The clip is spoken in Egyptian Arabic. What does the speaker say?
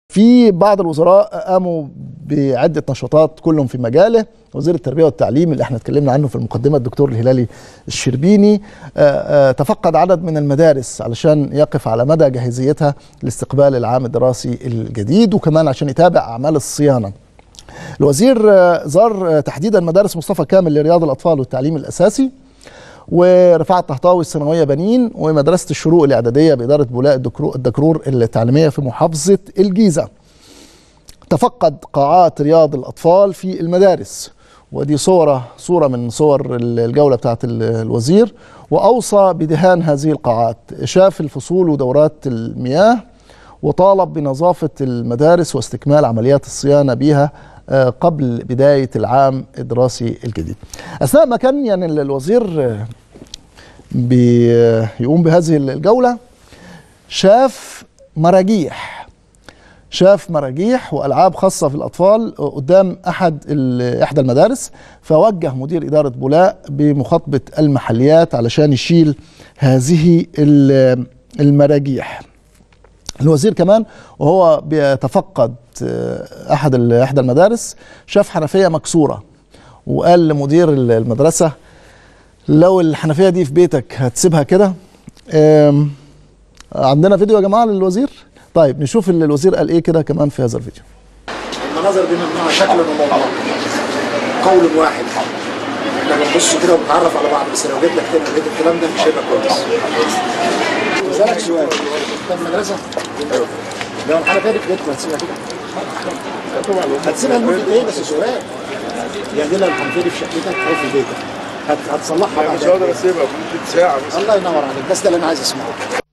في بعض الوزراء قاموا بعده نشاطات كلهم في مجاله وزير التربيه والتعليم اللي احنا اتكلمنا عنه في المقدمه الدكتور الهلالي الشربيني آه، آه، تفقد عدد من المدارس علشان يقف على مدى جاهزيتها لاستقبال العام الدراسي الجديد وكمان عشان يتابع اعمال الصيانه الوزير آه، زار آه، تحديدا مدارس مصطفى كامل لرياض الاطفال والتعليم الاساسي ورفعت طهطاوي الثانويه بنين ومدرسه الشروق الاعداديه باداره بولاق الدكرو- الدكرور التعليميه في محافظه الجيزه. تفقد قاعات رياض الاطفال في المدارس ودي صوره صوره من صور الجوله بتاعت ال- الوزير واوصى بدهان هذه القاعات شاف الفصول ودورات المياه وطالب بنظافه المدارس واستكمال عمليات الصيانه بها آه، قبل بدايه العام الدراسي الجديد. اثناء ما كان يعني ال- الوزير آه، بيقوم بهذه الجوله شاف مراجيح شاف مراجيح والعاب خاصه في الاطفال قدام احد ال- احدى المدارس فوجه مدير اداره بولاق بمخاطبه المحليات علشان يشيل هذه ال- المراجيح الوزير كمان وهو بيتفقد آه، احد ال- احدى المدارس شاف حنفيه مكسوره وقال لمدير ال- المدرسه لو الحنفيه دي في بيتك هتسيبها كده آم، عندنا فيديو يا جماعه للوزير طيب نشوف ال- الوزير قال ايه كده كمان في هذا الفيديو المناظر دي ممنوعه شكلا وموضوعا قول واحد احنا بنبص كده وبنتعرف على بعض بس لو جيت لك تاني لقيت الكلام ده مش هيبقى كويس اسالك سؤال انت في المدرسه لو الحنفيه دي في بيتك هتسيبها كده هتسيبها لمده ايه بس سؤال يعني دي لو الحنفيه دي في شقتك او في بيتك هت- هتصلحها مش بعد هقدر اسيبها ممكن ساعه مثلا الله ينور عليك بس ده اللي انا عايز اسمعه